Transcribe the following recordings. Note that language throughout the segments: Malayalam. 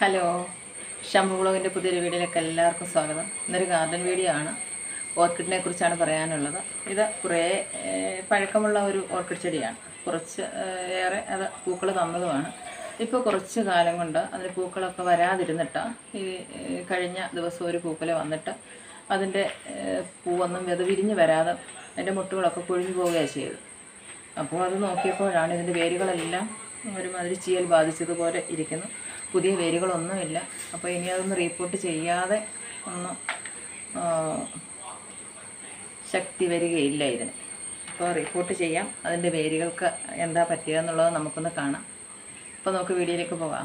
ഹലോ ഷംഭു ബ്ലോഗിൻ്റെ പുതിയൊരു വീഡിയോയിലേക്ക് എല്ലാവർക്കും സ്വാഗതം ഇന്നൊരു ഗാർഡൻ വീഡിയോ ആണ് ഓർക്കിഡിനെ കുറിച്ചാണ് പറയാനുള്ളത് ഇത് കുറേ ഏഹ്, പഴക്കമുള്ള ഒരു ഓർക്കിഡ് ചെടിയാണ് കുറച്ച് ഏഹ്, ഏറെ അത് പൂക്കൾ തന്നതുമാണ് ഇപ്പോൾ കുറച്ച് കാലം കൊണ്ട് അതിന് പൂക്കളൊക്കെ വരാതിരുന്നിട്ട് ഈ ഏഹ്, കഴിഞ്ഞ ദിവസം ഒരു പൂക്കൽ വന്നിട്ട് അതിൻ്റെ ഏഹ്, പൂവൊന്നും വെത് വിരിഞ്ഞ് വരാതെ അതിൻ്റെ മുട്ടുകളൊക്കെ കൊഴിഞ്ഞു പോവുകയാണ് ചെയ്തത് അപ്പോൾ അത് നോക്കിയപ്പോഴാണ് ഇതിൻ്റെ വേരുകളെല്ലാം ഒരുമാതിരി ചീയൽ ബാധിച്ചതുപോലെ ഇരിക്കുന്നു പുതിയ വേരുകളൊന്നുമില്ല അപ്പോൾ ഇനി അതൊന്ന് റീപ്പോർട്ട് ചെയ്യാതെ ഒന്ന് ആ, ശക്തി വരികയില്ല ഇതിന് അപ്പോൾ റിപ്പോർട്ട് ചെയ്യാം അതിൻ്റെ വേരുകൾക്ക് എന്താ പറ്റിയതെന്നുള്ളത് നമുക്കൊന്ന് കാണാം അപ്പോൾ നമുക്ക് വീഡിയോയിലേക്ക് പോകാം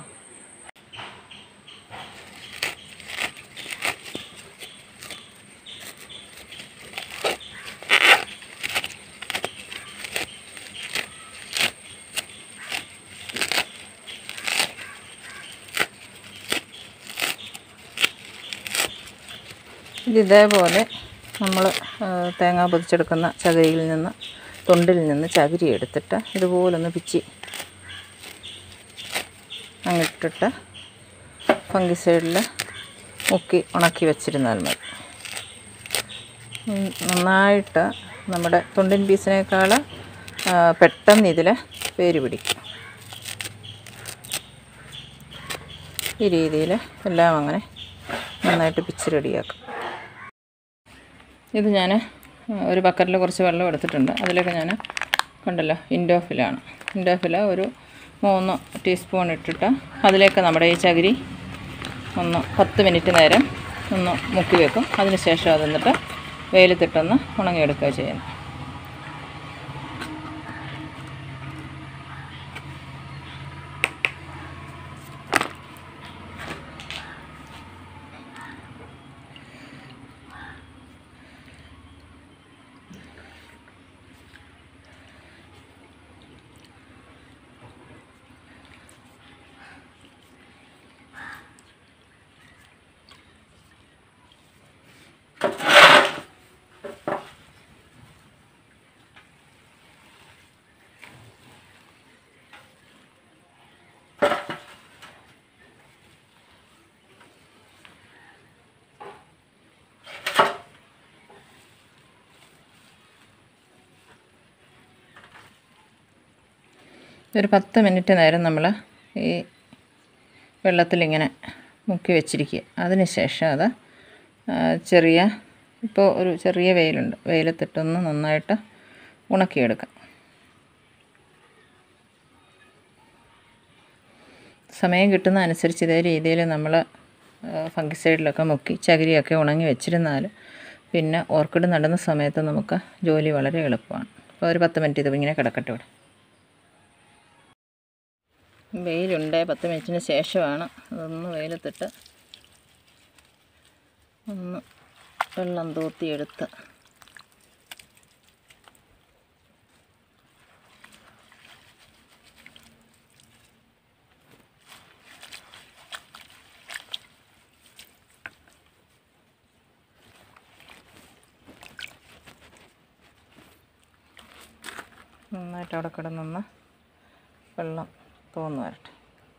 ഇത് ഇതേപോലെ നമ്മൾ തേങ്ങ പൊതിച്ചെടുക്കുന്ന ചകിരിയിൽ നിന്ന് തൊണ്ടിൽ നിന്ന് ചകിരി എടുത്തിട്ട് ഇതുപോലൊന്ന് പിച്ചി അങ്ങിട്ടിട്ട് ഫംഗിസൈഡിൽ മുക്കി ഉണക്കി വെച്ചിരുന്നാൽ മതി ഉം, നന്നായിട്ട് നമ്മുടെ തൊണ്ടിൻ പീസിനേക്കാൾ ആ, പെട്ടെന്ന് ഇതിൽ വേര് പിടിക്കും ഈ രീതിയിൽ എല്ലാം അങ്ങനെ നന്നായിട്ട് പിച്ച് റെഡിയാക്കും ഇത് ഞാൻ ഒരു ബക്കറ്റിൽ കുറച്ച് വെള്ളം എടുത്തിട്ടുണ്ട് അതിലേക്ക് ഞാൻ കണ്ടല്ലോ ഇൻഡോഫിലാണ് ഇൻഡോഫില ഒരു മൂന്ന് ടീസ്പൂൺ ഇട്ടിട്ട് അതിലേക്ക് നമ്മുടെ ഈ ചകിരി ഒന്ന് പത്ത് മിനിറ്റ് നേരം ഒന്ന് മുക്കി വെക്കും അതിന് ശേഷം അത് എന്നിട്ട് വെയിലത്തിട്ടൊന്ന് ഉണങ്ങിയെടുക്കുക ചെയ്യുന്നു ഒരു പത്ത് മിനിറ്റ് നേരം നമ്മൾ ഈ വെള്ളത്തിലിങ്ങനെ മുക്കി വെച്ചിരിക്കുക അതിന് ശേഷം അത് ആ, ചെറിയ ഇപ്പോൾ ഒരു ചെറിയ വെയിലുണ്ട് വെയിലത്തിട്ടൊന്ന് നന്നായിട്ട് ഉണക്കിയെടുക്കാം സമയം കിട്ടുന്ന അനുസരിച്ച് ഇതേ രീതിയിൽ നമ്മൾ ഫംഗിസൈഡിലൊക്കെ മുക്കി ചകിരിയൊക്കെ ഉണങ്ങി വെച്ചിരുന്നാൽ പിന്നെ ഓർക്കിഡ് നടുന്ന സമയത്ത് നമുക്ക് ജോലി വളരെ എളുപ്പമാണ് അപ്പോൾ ഒരു പത്ത് മിനിറ്റ് ഇത് ഇങ്ങനെ കിടക്കട്ടെ ഇവിടെ വെയിലുണ്ട് പത്ത് മിനിറ്റിന് ശേഷമാണ് അതൊന്ന് വെയിലത്തിട്ട് ഒന്ന് വെള്ളം തൂത്തിയെടുത്ത് നന്നായിട്ട് അവിടെ കിടന്നൊന്ന് വെള്ളം തോന്നു വരട്ടെ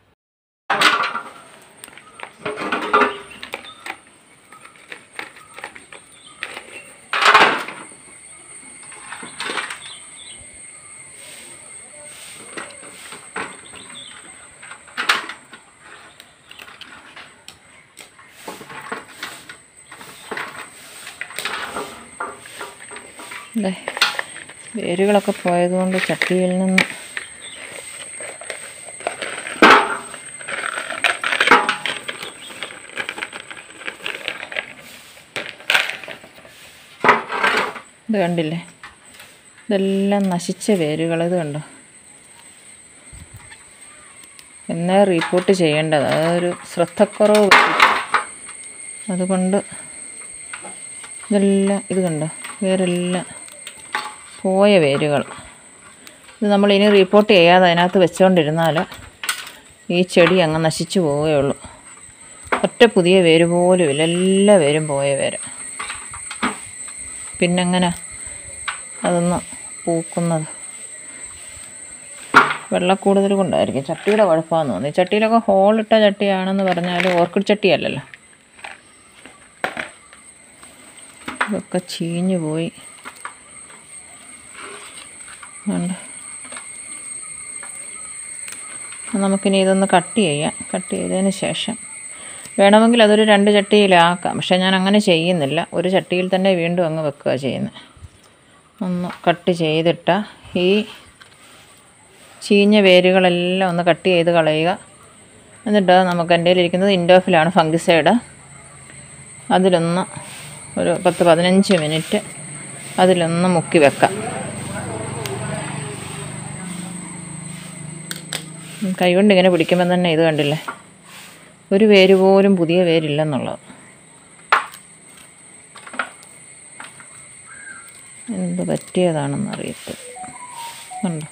ദേ, വേരുകളൊക്കെ പോയതുകൊണ്ട് ചട്ടിയിൽ നിന്ന് ഇത് കണ്ടില്ലേ ഇതെല്ലാം നശിച്ച വേരുകൾ ഇത് കണ്ടോ എന്നേ റിപ്പോർട്ട് ചെയ്യേണ്ടത് അതൊരു ശ്രദ്ധക്കുറവ് പറ്റി. അതുകൊണ്ട് ഇതെല്ലാം ഇത് കണ്ടോ വേരെല്ലാം പോയ വേരുകൾ ഇത് നമ്മൾ ഇനി റിപ്പോർട്ട് ചെയ്യാതെ അതിനകത്ത് വെച്ചുകൊണ്ടിരുന്നാൽ ഈ ചെടി അങ്ങ് നശിച്ചു പോവുകയുള്ളൂ ഒറ്റ പുതിയ വേര് പോലും ഇല്ല എല്ലാ വേരും പോയ വേര് പിന്നെങ്ങനെ അതൊന്ന് പൂക്കുന്നത് വെള്ളക്കൂടുതൽ കൊണ്ടായിരിക്കും ചട്ടിയുടെ കുഴപ്പമാണെന്ന് തോന്നി ചട്ടിയിലൊക്കെ ഹോളിട്ട ചട്ടിയാണെന്ന് പറഞ്ഞാൽ ഓർക്കിഡ് ചട്ടിയല്ലല്ലോ ഇതൊക്കെ ചീഞ്ഞു പോയി ഉണ്ട് നമുക്കിനി ഇതൊന്ന് കട്ട് ചെയ്യാം കട്ട് ചെയ്തതിന് ശേഷം വേണമെങ്കിൽ അതൊരു രണ്ട് ചട്ടിയിലാക്കാം പക്ഷേ ഞാൻ അങ്ങനെ ചെയ്യുന്നില്ല ഒരു ചട്ടിയിൽ തന്നെ വീണ്ടും അങ്ങ് വെക്കുക ചെയ്യുന്നത് ഒന്ന് കട്ട് ചെയ്തിട്ട ഈ ചീഞ്ഞ വേരുകളെല്ലാം ഒന്ന് കട്ട് ചെയ്ത് കളയുക എന്നിട്ട് നമുക്ക് എൻ്റെ ഇരിക്കുന്നത് ഇൻഡോഫിലാണ് ഫംഗിസൈഡ് അതിലൊന്ന് ഒരു പത്ത് പതിനഞ്ച് മിനിറ്റ് അതിലൊന്ന് മുക്കി വെക്കാം കൈകൊണ്ട് ഇങ്ങനെ പിടിക്കുമ്പോൾ തന്നെ ഇത് കണ്ടില്ലേ ഒരു വേര് പോലും പുതിയ വേരില്ലെന്നുള്ളത് എന്ത് പറ്റിയതാണെന്ന് അറിയത്തില്ല കണ്ടോ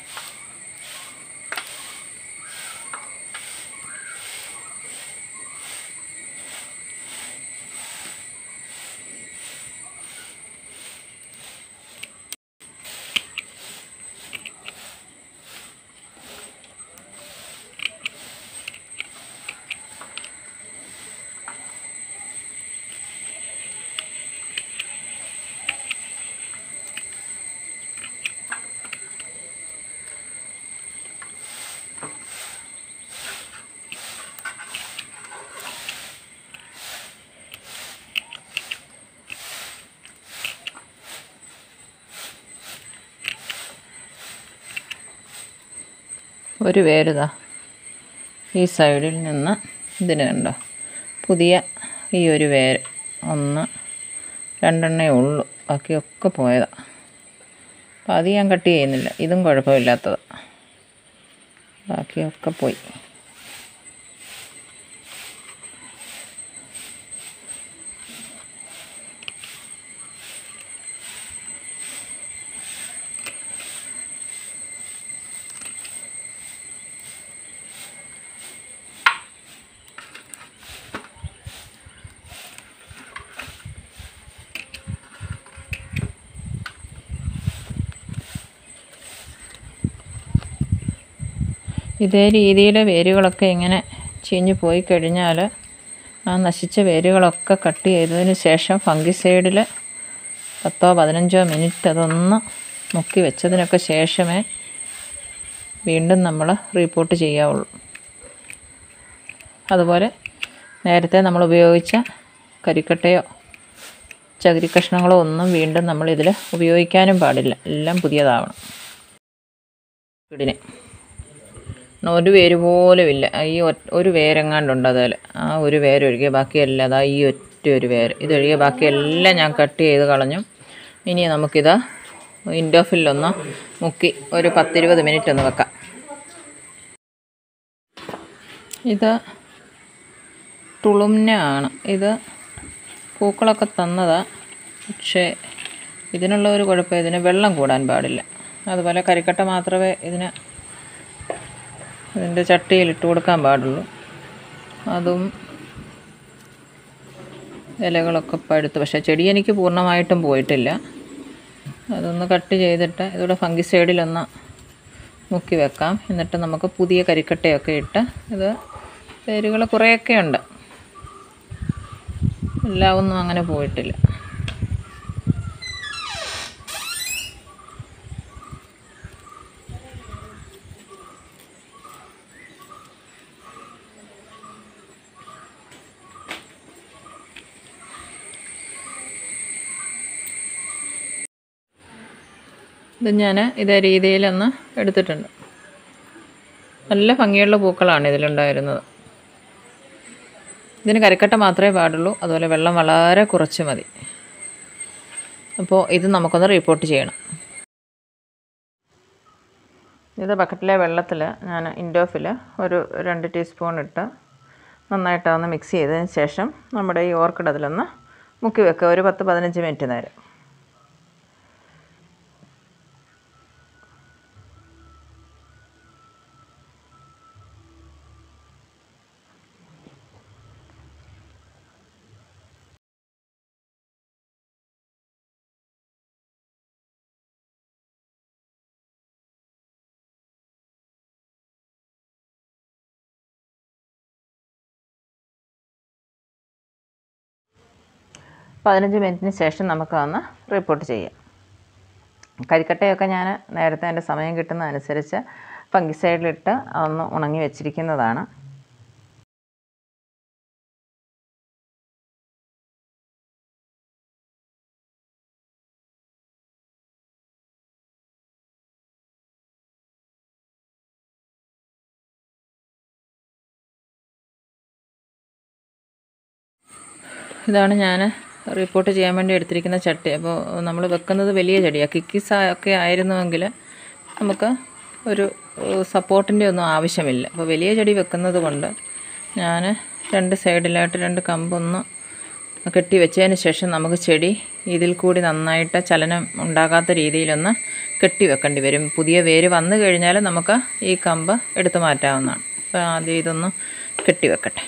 ഒരു വേരുതാ ഈ സൈഡിൽ നിന്ന് ഇതിന് കണ്ടോ പുതിയ ഈ ഒരു വേര് ഒന്ന് രണ്ടെണ്ണേ ഉള്ളൂ ബാക്കിയൊക്കെ പോയതാണ് അപ്പോൾ അത് ഞാൻ കട്ട് ചെയ്യുന്നില്ല ഇതും കുഴപ്പമില്ലാത്തത് ബാക്കിയൊക്കെ പോയി ഇതേ രീതിയിൽ വേരുകളൊക്കെ ഇങ്ങനെ ചീഞ്ഞു പോയി കഴിഞ്ഞാൽ ആ നശിച്ച വേരുകളൊക്കെ കട്ട് ചെയ്തതിന് ശേഷം ഫംഗിസൈഡിൽ പത്തോ പതിനഞ്ചോ മിനിറ്റ് അതൊന്ന് മുക്കി വെച്ചതിനൊക്കെ ശേഷമേ വീണ്ടും നമ്മൾ റീപ്പോർട്ട് ചെയ്യാവുള്ളൂ അതുപോലെ നേരത്തെ നമ്മൾ ഉപയോഗിച്ച കരിക്കട്ടയോ ചകിരി കഷ്ണങ്ങളോ ഒന്നും വീണ്ടും നമ്മൾ ഇതിൽ ഉപയോഗിക്കാനും പാടില്ല എല്ലാം പുതിയതാവണം വീടിന് ഒരു വേര് പോലും ഇല്ല ഈ ഒറ്റ ഒരു വേരെങ്ങാണ്ടുണ്ട് അതിൽ ആ ഒരു വേരൊഴികെ ബാക്കിയെല്ലാം അതാ ഈ ഒറ്റ ഒരു വേര് ഇതൊഴികെ ബാക്കിയെല്ലാം ഞാൻ കട്ട് ചെയ്ത് കളഞ്ഞു ഇനി നമുക്കിത് ഇൻഡോഫിലൊന്ന് മുക്കി ഒരു പത്തിരുപത് മിനിറ്റ് ഒന്ന് വെക്കാം ഇത് തുളുമ്ന ആണ് ഇത് പൂക്കളൊക്കെ തന്നതാ പക്ഷേ ഇതിനുള്ള ഒരു കുഴപ്പം ഇതിന് വെള്ളം കൂടാൻ പാടില്ല അതുപോലെ കരിക്കട്ട മാത്രമേ ഇതിന് ഇതിൻ്റെ ചട്ടിയിൽ ഇട്ട് കൊടുക്കാൻ പാടുള്ളൂ അതും ഇലകളൊക്കെ പഴുത്ത് പക്ഷേ ചെടി എനിക്ക് പൂർണ്ണമായിട്ടും പോയിട്ടില്ല അതൊന്ന് കട്ട് ചെയ്തിട്ട് ഇതിവിടെ ഫംഗിസൈഡിലൊന്ന് മുക്കി വെക്കാം എന്നിട്ട് നമുക്ക് പുതിയ കരിക്കട്ടയൊക്കെ ഇട്ട് ഇത് വേരുകൾ കുറേയൊക്കെ ഉണ്ട് എല്ലാം ഒന്നും അങ്ങനെ പോയിട്ടില്ല ഇത് ഞാൻ ഇതേ രീതിയിലൊന്ന് എടുത്തിട്ടുണ്ട് നല്ല ഭംഗിയുള്ള പൂക്കളാണ് ഇതിലുണ്ടായിരുന്നത് ഇതിന് കരിക്കട്ട മാത്രമേ പാടുള്ളൂ അതുപോലെ വെള്ളം വളരെ കുറച്ച് മതി അപ്പോൾ ഇത് നമുക്കൊന്ന് റിപ്പോർട്ട് ചെയ്യണം ഇത് ബക്കറ്റിലെ വെള്ളത്തിൽ ഞാൻ ഇൻഡോഫിൽ ഒരു രണ്ട് ടീസ്പൂൺ ഇട്ട് നന്നായിട്ട് ഒന്ന് മിക്സ് ചെയ്തതിന് ശേഷം നമ്മുടെ ഈ ഓർക്കിഡ് അതിലൊന്ന് മുക്കി വെക്കുക ഒരു പത്ത് പതിനഞ്ച് മിനിറ്റ് നേരം പതിനഞ്ച് മിനിറ്റിന് ശേഷം നമുക്ക് ഒന്ന് റിപ്പോർട്ട് ചെയ്യാം കരിക്കട്ടയൊക്കെ ഞാൻ നേരത്തെ എൻ്റെ സമയം കിട്ടുന്ന അനുസരിച്ച് ഫംഗിസൈഡിലിട്ട് ഒന്ന് ഉണങ്ങി വെച്ചിരിക്കുന്നതാണ് ഇതാണ് ഞാൻ റിപ്പോർട്ട് ചെയ്യാൻ വേണ്ടി എടുത്തിരിക്കുന്ന ചട്ടി അപ്പോൾ നമ്മൾ വെക്കുന്നത് വലിയ ചെടിയാണ് കിക്കിസ് ഒക്കെ ആയിരുന്നുവെങ്കിൽ നമുക്ക് ഒരു സപ്പോർട്ടിൻ്റെ ഒന്നും ആവശ്യമില്ല അപ്പോൾ വലിയ ചെടി വെക്കുന്നത് കൊണ്ട് ഞാൻ രണ്ട് സൈഡിലായിട്ട് രണ്ട് കമ്പൊന്ന് കെട്ടി വെച്ചതിന് ശേഷം നമുക്ക് ചെടി ഇതിൽ കൂടി നന്നായിട്ട് ചലനം ഉണ്ടാകാത്ത രീതിയിലൊന്ന് കെട്ടി വെക്കേണ്ടി വരും പുതിയ വേര് വന്നു കഴിഞ്ഞാൽ നമുക്ക് ഈ കമ്പ് എടുത്തു മാറ്റാവുന്നതാണ് അപ്പോൾ ആദ്യം ഇതൊന്ന് കെട്ടി വെക്കട്ടെ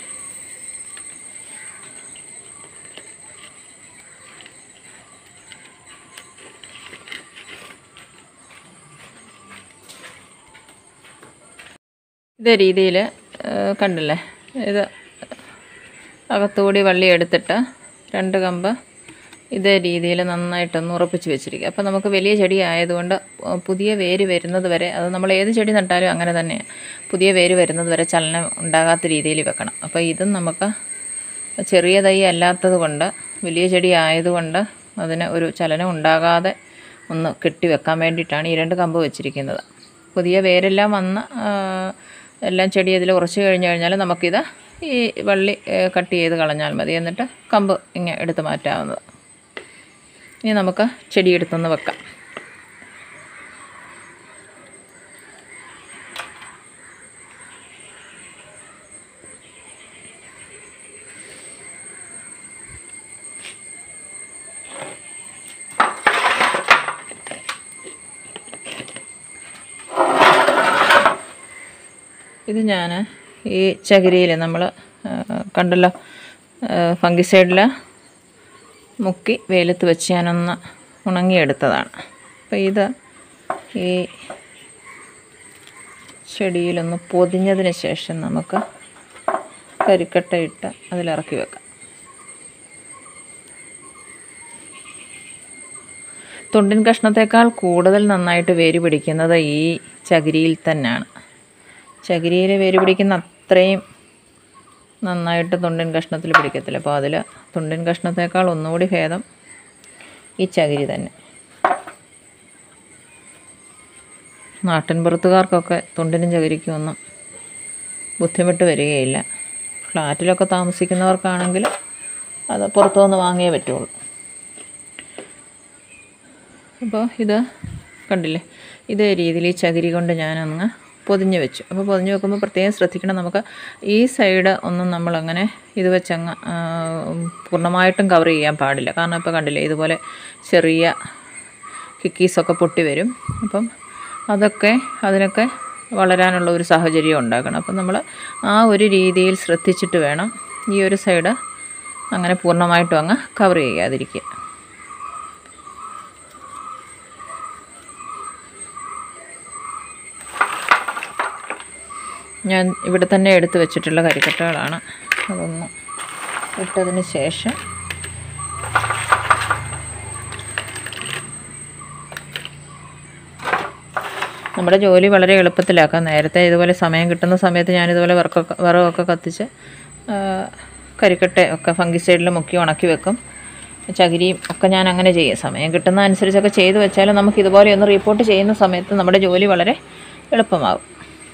ഇതേ രീതിയിൽ കണ്ടില്ലേ ഇത് അകത്തുകൂടി വള്ളി എടുത്തിട്ട് രണ്ട് കമ്പ് ഇതേ രീതിയിൽ നന്നായിട്ടൊന്ന് ഉറപ്പിച്ച് വെച്ചിരിക്കുക അപ്പോൾ നമുക്ക് വലിയ ചെടി ആയതുകൊണ്ട് പുതിയ വേര് വരുന്നത് വരെ അത് നമ്മൾ ഏത് ചെടി നട്ടാലും അങ്ങനെ തന്നെയാണ് പുതിയ വേര് വരുന്നത് വരെ ചലനം ഉണ്ടാകാത്ത രീതിയിൽ വെക്കണം അപ്പോൾ ഇതും നമുക്ക് ചെറിയ തൈ അല്ലാത്തത് കൊണ്ട് വലിയ ചെടി ആയതുകൊണ്ട് അതിന് ഒരു ചലനം ഉണ്ടാകാതെ ഒന്ന് കെട്ടി വെക്കാൻ വേണ്ടിയിട്ടാണ് ഈ രണ്ട് കമ്പ് വെച്ചിരിക്കുന്നത് പുതിയ വേരെല്ലാം വന്ന് എല്ലാം ചെടി അതിൽ ഉറച്ചു കഴിഞ്ഞ് കഴിഞ്ഞാൽ നമുക്കിത് ഈ വള്ളി കട്ട് ചെയ്ത് കളഞ്ഞാൽ മതി എന്നിട്ട് കമ്പ് ഇങ്ങനെ എടുത്ത് മാറ്റാവുന്നത് ഇനി നമുക്ക് ചെടി എടുത്തൊന്ന് വെക്കാം ഇത് ഞാൻ ഈ ചകിരിയിൽ നമ്മൾ കണ്ടല്ലോ ഫംഗിസൈഡിൽ മുക്കി വെയിലത്ത് വെച്ച് ഞാനൊന്ന് ഉണങ്ങിയെടുത്തതാണ് അപ്പോൾ ഇത് ഈ ചെടിയിലൊന്ന് പൊതിഞ്ഞതിന് ശേഷം നമുക്ക് കരിക്കട്ട ഇട്ട് അതിലിറക്കി വെക്കാം തൊണ്ടിൻ കഷ്ണത്തേക്കാൾ കൂടുതൽ നന്നായിട്ട് വേര് പിടിക്കുന്നത് ഈ ചകിരിയിൽ തന്നെയാണ് ചകിരിയിൽ വേര് പിടിക്കുന്ന അത്രയും നന്നായിട്ട് തുണ്ടിൻ കഷ്ണത്തിൽ പിടിക്കത്തില്ല അപ്പോൾ അതിൽ തുണ്ടിൻ കഷ്ണത്തേക്കാൾ ഒന്നുകൂടി ഭേദം ഈ ചകിരി തന്നെ നാട്ടിൻപുറത്തുകാർക്കൊക്കെ തുണ്ടിനും ചകിരിക്കും ഒന്നും ബുദ്ധിമുട്ട് വരികയില്ല ഫ്ലാറ്റിലൊക്കെ താമസിക്കുന്നവർക്കാണെങ്കിൽ അത് പുറത്തുനിന്ന് വാങ്ങിയേ പറ്റുള്ളൂ അപ്പോൾ ഇത് കണ്ടില്ലേ ഇതേ രീതിയിൽ ഈ ചകിരി കൊണ്ട് ഞാനങ്ങ് പൊതിഞ്ഞ് വെച്ചു അപ്പോൾ പൊതിഞ്ഞ് വെക്കുമ്പോൾ പ്രത്യേകം ശ്രദ്ധിക്കണം നമുക്ക് ഈ സൈഡ് ഒന്നും നമ്മളങ്ങനെ ഇത് വെച്ചങ്ങ് പൂർണ്ണമായിട്ടും കവർ ചെയ്യാൻ പാടില്ല കാരണം ഇപ്പോൾ കണ്ടില്ലേ ഇതുപോലെ ചെറിയ കിക്കീസൊക്കെ പൊട്ടി വരും അപ്പം അതൊക്കെ അതിനൊക്കെ വളരാനുള്ള ഒരു സാഹചര്യം ഉണ്ടാക്കണം അപ്പം നമ്മൾ ആ ഒരു രീതിയിൽ ശ്രദ്ധിച്ചിട്ട് വേണം ഈ ഒരു സൈഡ് അങ്ങനെ പൂർണ്ണമായിട്ടും അങ്ങ് കവർ ചെയ്യാതിരിക്കുക ഞാൻ ഇവിടെ തന്നെ എടുത്ത് വെച്ചിട്ടുള്ള കരിക്കട്ടകളാണ് അതൊന്ന് ഇട്ടതിന് ശേഷം നമ്മുടെ ജോലി വളരെ എളുപ്പത്തിലാക്കാം നേരത്തെ ഇതുപോലെ സമയം കിട്ടുന്ന സമയത്ത് ഞാനിതുപോലെ വിറക്കൊക്കെ വിറകൊക്കെ കത്തിച്ച് കരിക്കട്ട ഒക്കെ ഫംഗിസൈഡിൽ മുക്കി ഉണക്കി വെക്കും ചകിരിയും ഒക്കെ ഞാൻ അങ്ങനെ ചെയ്യും സമയം കിട്ടുന്ന അനുസരിച്ചൊക്കെ ചെയ്തു വെച്ചാൽ നമുക്ക് ഇതുപോലെ ഒന്ന് റിപ്പോർട്ട് ചെയ്യുന്ന സമയത്ത് നമ്മുടെ ജോലി വളരെ എളുപ്പമാകും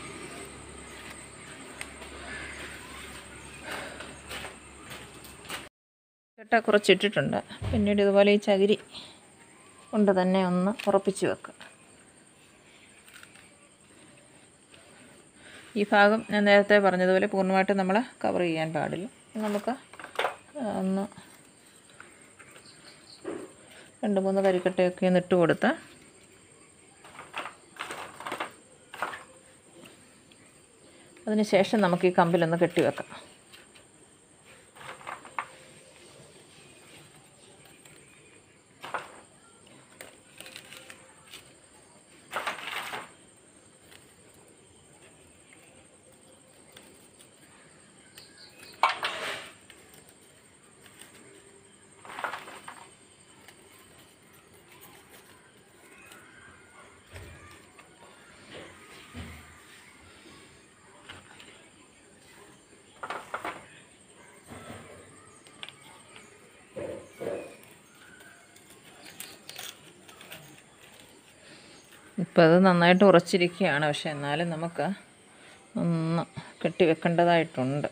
കെട്ട കുറച്ചിട്ടിട്ടുണ്ട് പിന്നീട് ഇതുപോലെ ഈ ചകിരി കൊണ്ട് തന്നെ ഒന്ന് ഉറപ്പിച്ച് വെക്കുക ഈ ഭാഗം ഞാൻ നേരത്തെ പറഞ്ഞതുപോലെ പൂർണ്ണമായിട്ട് നമ്മൾ കവർ ചെയ്യാൻ പാടില്ല നമുക്ക് ഒന്ന് രണ്ട് മൂന്ന് കരിക്കട്ടയൊക്കെ ഒന്ന് ഇട്ട് കൊടുത്ത് അതിന് ശേഷം നമുക്ക് ഈ കമ്പിലൊന്ന് കെട്ടി വെക്കാം ഇപ്പം അത് നന്നായിട്ട് ഉറച്ചിരിക്കുകയാണ് പക്ഷെ എന്നാലും നമുക്ക് ഒന്ന് കെട്ടി വെക്കേണ്ടതായിട്ടുണ്ട്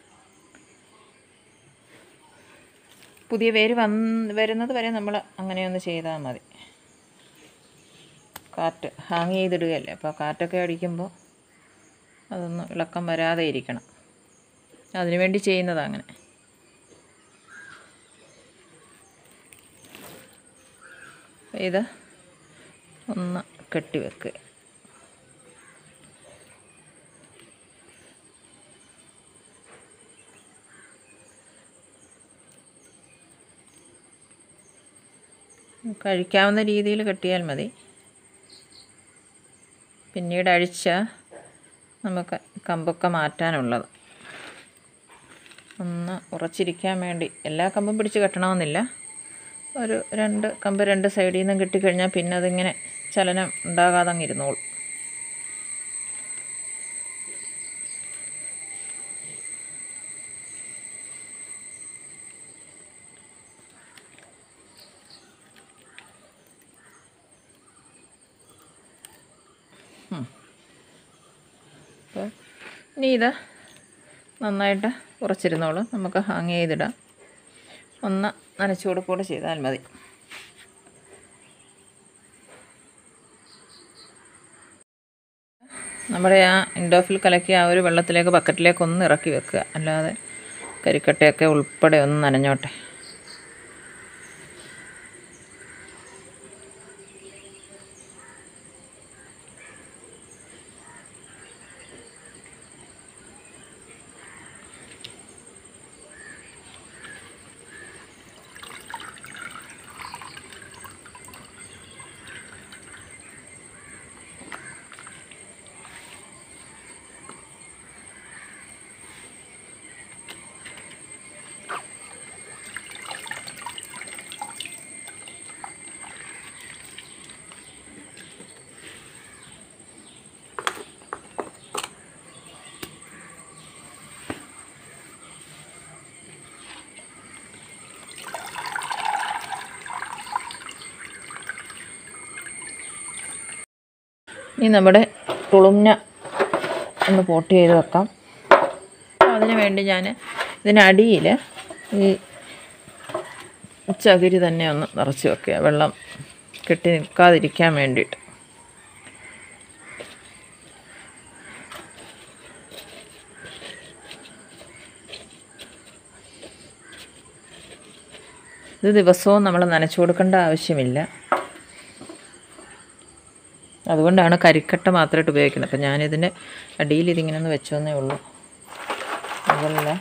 പുതിയ വേര് വന്ന് വരുന്നത് വരെ നമ്മൾ അങ്ങനെയൊന്ന് ചെയ്താൽ മതി കാറ്റ് ഹാങ് ചെയ്തിടുകയല്ലേ അപ്പോൾ കാറ്റൊക്കെ അടിക്കുമ്പോൾ അതൊന്ന് ഇളക്കം വരാതെ ഇരിക്കണം അതിനു വേണ്ടി ചെയ്യുന്നതാണ് അങ്ങനെ ഇത് ഒന്ന് കെട്ടിവെക്കുക കഴിക്കാവുന്ന രീതിയിൽ കെട്ടിയാൽ മതി പിന്നീട് അഴിച്ച നമുക്ക് കമ്പൊക്കെ മാറ്റാനുള്ളത് ഒന്ന് ഉറച്ചിരിക്കാൻ വേണ്ടി എല്ലാ കമ്പും പിടിച്ച് കെട്ടണമെന്നില്ല ഒരു രണ്ട് കമ്പ് രണ്ട് സൈഡിൽ നിന്നും കെട്ടിക്കഴിഞ്ഞാൽ പിന്നെ അതിങ്ങനെ ചലനം ഉണ്ടാകാതെ അങ്ങ് ഇരുന്നോളും അപ്പോൾ ഇനി ഇത് നന്നായിട്ട് ഉറച്ചിരുന്നോളും നമുക്ക് ഹാങ് ചെയ്തിടാം ഒന്ന് നനച്ചു കൊടുക്കൂടെ ചെയ്താൽ മതി നമ്മുടെ ആ ഇൻഡോഫിൽ കലക്കിയ ആ ഒരു വെള്ളത്തിലേക്ക് ബക്കറ്റിലേക്ക് ഒന്ന് ഇറക്കി വെക്കുക അല്ലാതെ കരിക്കട്ടയൊക്കെ ഉൾപ്പെടെ ഒന്ന് നനഞ്ഞോട്ടെ ഇനി നമ്മുടെ തുളുമ്ന ഒന്ന് പോട്ട് ചെയ്ത് വെക്കാം അപ്പോൾ അതിന് വേണ്ടി ഞാൻ ഇതിനടിയിൽ ഈ ചകിരി തന്നെ ഒന്ന് നിറച്ച് വെക്കുക വെള്ളം കെട്ടി നിൽക്കാതിരിക്കാൻ വേണ്ടിയിട്ട് ഇത് ദിവസവും നമ്മൾ നനച്ചു കൊടുക്കേണ്ട ആവശ്യമില്ല അതുകൊണ്ടാണ് കരിക്കട്ട മാത്രമായിട്ട് ഉപയോഗിക്കുന്നത് അപ്പം ഞാനിതിൻ്റെ അടിയിൽ ഇതിങ്ങനെ ഒന്ന് വെച്ചോന്നേ ഉള്ളൂ അതല്ല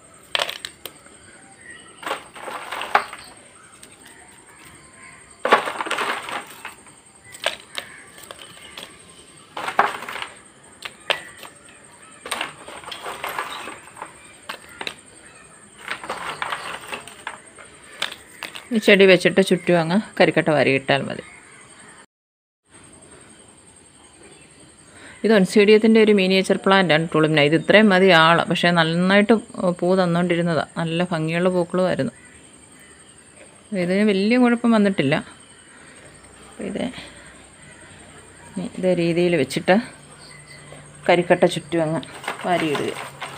ഈ ചെടി വെച്ചിട്ട് ചുറ്റും അങ്ങ് കരിക്കട്ട വാരിയിട്ടാൽ മതി ഇത് ഒൻസീഡിയത്തിൻ്റെ ഒരു മിനിയേച്ചർ പ്ലാന്റ് ആണ് തുളുമിന ഇത് ഇത്രയും മതി ആള് പക്ഷേ നന്നായിട്ട് പൂ തന്നുകൊണ്ടിരുന്നതാണ് നല്ല ഭംഗിയുള്ള പൂക്കളുമായിരുന്നു ഇതിന് വലിയ കുഴപ്പം വന്നിട്ടില്ല അപ്പോൾ ഇത് ഇതേ രീതിയിൽ വെച്ചിട്ട് കരിക്കട്ട ചുറ്റും അങ്ങ് വാരിയിടുക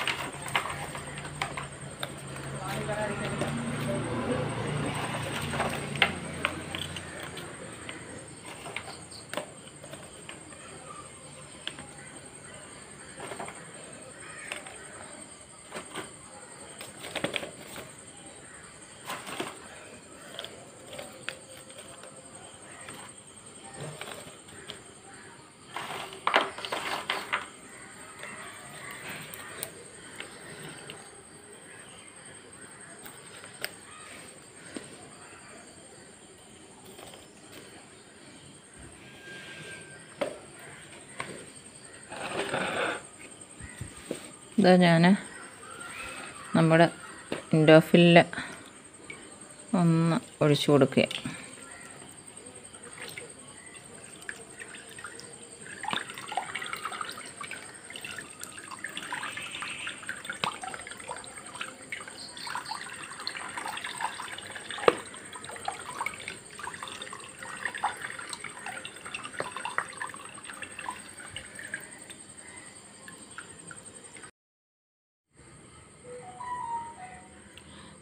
ഇതാ ഞാൻ നമ്മുടെ ഇൻഡോഫില്ല് ഒന്ന് ഒഴിച്ചു കൊടുക്കുക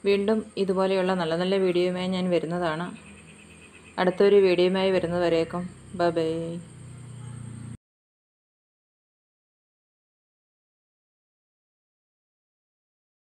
വീണ്ടും ഇതുപോലെയുള്ള നല്ല നല്ല വീഡിയോയുമായി ഞാൻ വരുന്നതാണ് അടുത്തൊരു വീഡിയോയുമായി വരുന്നവരേക്കും ബൈ ബൈ